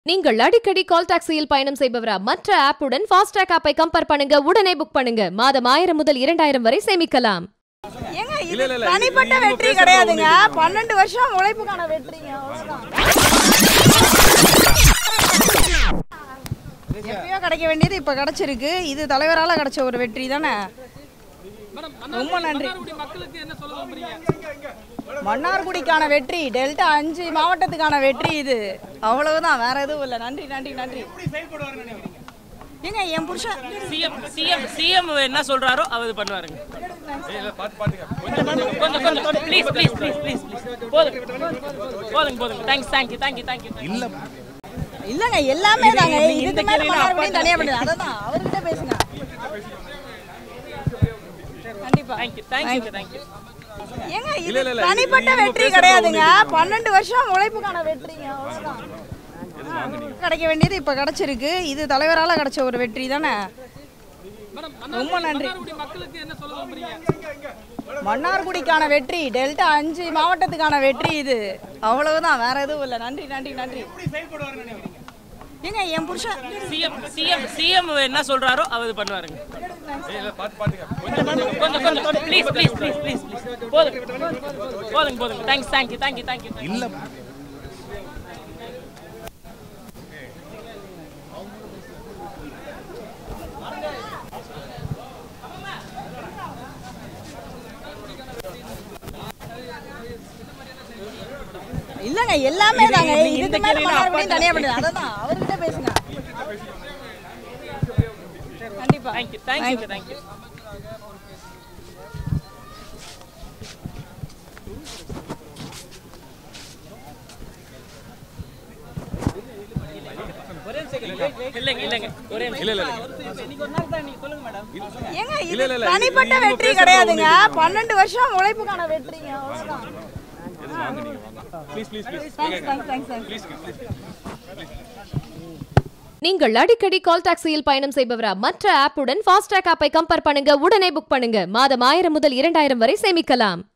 நீங்கள் அடிக்கடி கால் டாக்ஸியில் பயணம் செய்பவரா மற்ற ஆப்புடன் ஃபாஸ்டாக் ஆப்பை கம்பேர் பண்ணுங்க உடனே புக் பண்ணுங்க மாதம் ஆயிரம் முதல் இரண்டாயிரம் வரை சேமிக்கலாம் ஏங்க இது இல்ல, இல்ல, இல்ல. தனிப்பட்ட நீங்க வெற்றி பேசுறது கிடையாதுங்க உங்களுக்கு பன்னெண்டு வருஷம் உழைப்புக்கான வெற்றிங்க அவ்வளவுதான். எப்பயோ கிடைக்க வேண்டியது இப்ப கிடைச்சிருக்கு இது தலைவரால கிடைச்ச ஒரு வெற்றி தானே ரொம்ப நன்றி மன்னார்குடிக்கான வெற்றி டெல்டா அஞ்சு மாவட்டத்துக்கான வெற்றி இது அவ்வளவுதான் வேற எதுவும் இல்லை நன்றி நன்றி நன்றி ஏங்க என் புருஷன் சிஎம் சிஎம் சிஎம் என்ன சொல்றாரோ அவர் பண்ணுவாருங்க கொஞ்சம் கொஞ்சம் ப்ளீஸ் ப்ளீஸ் ப்ளீஸ் ப்ளீஸ் போதுங்க போதுங்க போதுங்க தேங்க்ஸ் தேங்க்யூ தேங்க்யூ தேங்க்யூ இல்ல இல்லங்க எல்லாமே தாங்க இந்த இதுக்கு மேல கேள்வி நான் மன்னார்குடியும் அப்பா தனியா பண்ணுது அதான் அவர்கிட்ட பேசுங்க கண்டிப்பா தேங்க்யூ தேங்க்யூ தேங்க்யூ ஏங்க இல்ல, இது இல்ல, இல்ல. தனிப்பட்ட நீங்க வெற்றி பேசுறது கிடையாதுங்க பன்னெண்டு வருஷம் உழைப்புக்கான வெற்றிங்க அவ்வளவுதான் கிடைக்க வேண்டியது இப்ப கிடைச்சிருக்கு இது தலைவரால கிடைச்ச ஒரு வெற்றி தானே ரொம்ப நன்றி மன்னார்குடிக்கான வெற்றி டெல்டா அஞ்சு மாவட்டத்துக்கான வெற்றி இது அவ்வளவுதான் வேற எதுவும் இல்லை நன்றி நன்றி நன்றி ஏங்க என் புருஷன் சிஎம் சிஎம் சிஎம் என்ன சொல்றாரோ அவர் பண்ணுவாருங்க கொஞ்சம் கொஞ்சம் ப்ளீஸ் ப்ளீஸ் ப்ளீஸ் ப்ளீஸ் போதுங்க போதுங்க போதுங்க தேங்க்ஸ் தேங்க்யூ தேங்க்யூ தேங்க்யூ இல்ல இல்லங்க எல்லாமே இது- தாங்க இது- இந்த இதுக்கு மேல கேள்வி நான் மன்னார்குடியும் அப்பா தனியா பண்ணுது அதான் அவர்கிட்ட பேசுங்க கண்டிப்பா தேங்க்யூ தேங்க்யூ தேங்க்யூ இல்லைங்க இல்லைங்க ஒரே இல்ல இல்ல இன்னைக்கு ஒரு நாள் தான் நீங்க சொல்லுங்க மேடம் ஏங்க இல்ல, இது இல்ல, இல்ல. தனிப்பட்ட நீங்க வெற்றி பேசுறது கிடையாதுங்க உங்களுக்கு பன்னெண்டு வருஷம் உழைப்புக்கான வெற்றிங்க அவ்வளவுதான் வாங்க நீங்க வாங்க please please please thanks thanks thanks please please நீங்கள் அடிக்கடி கால் டாக்ஸியில் பயணம் செய்பவரா மற்ற ஆப்புடன் ஃபாஸ்டாக் ஆப்பை கம்பேர் பண்ணுங்க உடனே புக் பண்ணுங்க மாதம் ஆயிரம் முதல் இரண்டாயிரம் வரை சேமிக்கலாம்